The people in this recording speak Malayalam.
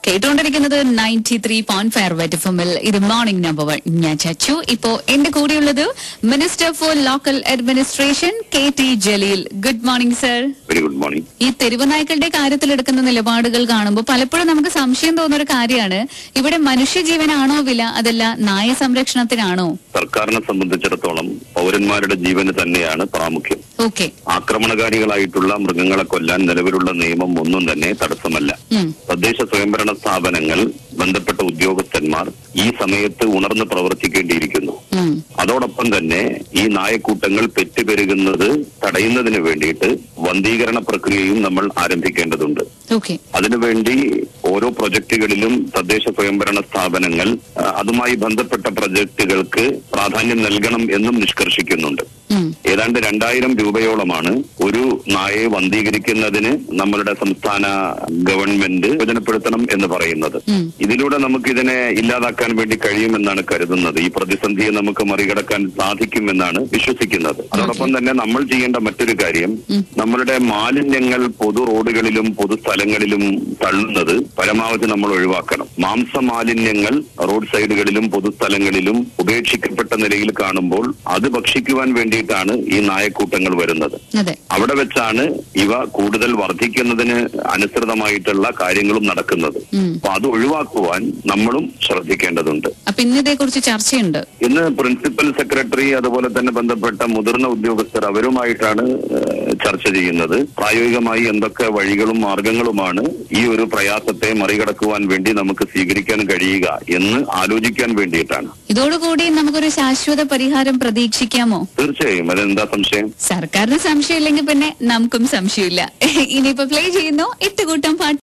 കേട്ടുകൊണ്ടിരിക്കുന്നത് നയൻറ്റി ത്രീ പോയിന്റ് ഫൈവ് വെറ്റിഫമിൽ ഇത് മോർണിംഗ് നമ്പർ വൺ ഞാൻ ചച്ചു ഇപ്പോ എന്റെ കൂടെയുള്ളത് minister for local administration K T Jaleel good morning sir very good morning ഈ തെരുവ് നായ്ക്കളുടെ കാര്യത്തിൽ എടുക്കുന്ന നിലപാടുകൾ കാണുമ്പോൾ പലപ്പോഴും നമുക്ക് സംശയം തോന്നുന്ന ഒരു കാര്യമാണ് ഇവിടെ മനുഷ്യജീവനാണോ വില അതല്ല നായ സംരക്ഷണത്തിനാണോ സർക്കാരിനെ സംബന്ധിച്ചിടത്തോളം പൗരന്മാരുടെ ജീവന് തന്നെയാണ് പ്രാമുഖ്യം ഓക്കെ ആക്രമണകാരികളായിട്ടുള്ള മൃഗങ്ങളെ കൊല്ലാൻ നിലവിലുള്ള നിയമം ഒന്നും തന്നെ തടസ്സമല്ല തദ്ദേശ സ്വയംഭരണ സ്ഥാപനങ്ങൾ ബന്ധപ്പെട്ട ഉദ്യോഗസ്ഥന്മാർ ഈ സമയത്ത് ഉണർന്ന് പ്രവർത്തിക്കേണ്ടിയിരിക്കുന്നു അതോടൊപ്പം തന്നെ ഈ നായക്കൂട്ടങ്ങൾ പെറ്റുപെരുകുന്നത് തടയുന്നതിന് വേണ്ടിയിട്ട് വന്ധീകരണ പ്രക്രിയയും നമ്മൾ ആരംഭിക്കേണ്ടതുണ്ട് ഓക്കെ അതിനുവേണ്ടി ഓരോ പ്രൊജക്ടുകളിലും തദ്ദേശ സ്വയംഭരണ സ്ഥാപനങ്ങൾ ആ, അതുമായി ബന്ധപ്പെട്ട പ്രൊജക്ടുകൾക്ക് പ്രാധാന്യം നൽകണം എന്നും നിഷ്കർഷിക്കുന്നുണ്ട് ഏതാണ്ട് രണ്ടായിരം രൂപയോളമാണ് ഒരു നായയെ വന്ധീകരിക്കുന്നതിന് നമ്മളുടെ സംസ്ഥാന ഗവൺമെന്റ് പ്രയോജനപ്പെടുത്തണം എന്ന് പറയുന്നത് ഇതിലൂടെ നമുക്ക് ഇതിനെ ഇല്ലാതാക്കാൻ വേണ്ടി കഴിയുമെന്നാണ് കരുതുന്നത് ഈ പ്രതിസന്ധിയെ നമുക്ക് മറികടക്കാൻ സാധിക്കുമെന്നാണ് വിശ്വസിക്കുന്നത് അതോടൊപ്പം തന്നെ നമ്മൾ ചെയ്യേണ്ട മറ്റൊരു കാര്യം നമ്മളുടെ മാലിന്യങ്ങൾ പൊതു റോഡുകളിലും പൊതുസ്ഥലങ്ങളിലും തള്ളുന്നത് പരമാവധി നമ്മൾ ഒഴിവാക്കണം മാംസ മാലിന്യങ്ങൾ റോഡ് സൈഡുകളിലും പൊതുസ്ഥലങ്ങളിലും ഉപേക്ഷിക്കപ്പെട്ട നിലയിൽ കാണുമ്പോൾ അത് ഭക്ഷിക്കുവാൻ വേണ്ടിയിട്ടാണ് ഈ നായക്കൂട്ടങ്ങൾ വരുന്നത് അതെ അവിടെ വെച്ചാണ് ഇവ കൂടുതൽ വർദ്ധിക്കുന്നതിന് അനുസൃതമായിട്ടുള്ള കാര്യങ്ങളും നടക്കുന്നത് അപ്പൊ അത് ഒഴിവാക്കുവാൻ നമ്മളും ശ്രദ്ധിക്കേണ്ടതുണ്ട് അപ്പൊ ഇന്ന് ഇതേക്കുറിച്ച് ചർച്ചയുണ്ട് ഇന്ന് പ്രിൻസിപ്പൽ സെക്രട്ടറി അതുപോലെ തന്നെ ബന്ധപ്പെട്ട മുതിർന്ന ഉദ്യോഗസ്ഥർ അവരുമായിട്ടാണ് ഏഹ്, ചർച്ച ചെയ്യുന്നത് പ്രായോഗികമായി എന്തൊക്കെ വഴികളും മാർഗങ്ങളുമാണ് ഈ ഒരു പ്രയാസത്തെ മറികടക്കുവാൻ വേണ്ടി നമുക്ക് സ്വീകരിക്കാൻ കഴിയുക എന്ന് ആലോചിക്കാൻ വേണ്ടിയിട്ടാണ് ഇതോടുകൂടി നമുക്കൊരു ശാശ്വത പരിഹാരം പ്രതീക്ഷിക്കാമോ തീർച്ചയായും അതെന്താ സംശയം സർക്കാരിന് സംശയമില്ലെങ്കിൽ പിന്നെ നമുക്കും സംശയമില്ല ഇനിയിപ്പോ പ്ലേ ചെയ്യുന്നു ഇട്ടുകൂട്ടം പാട്ട്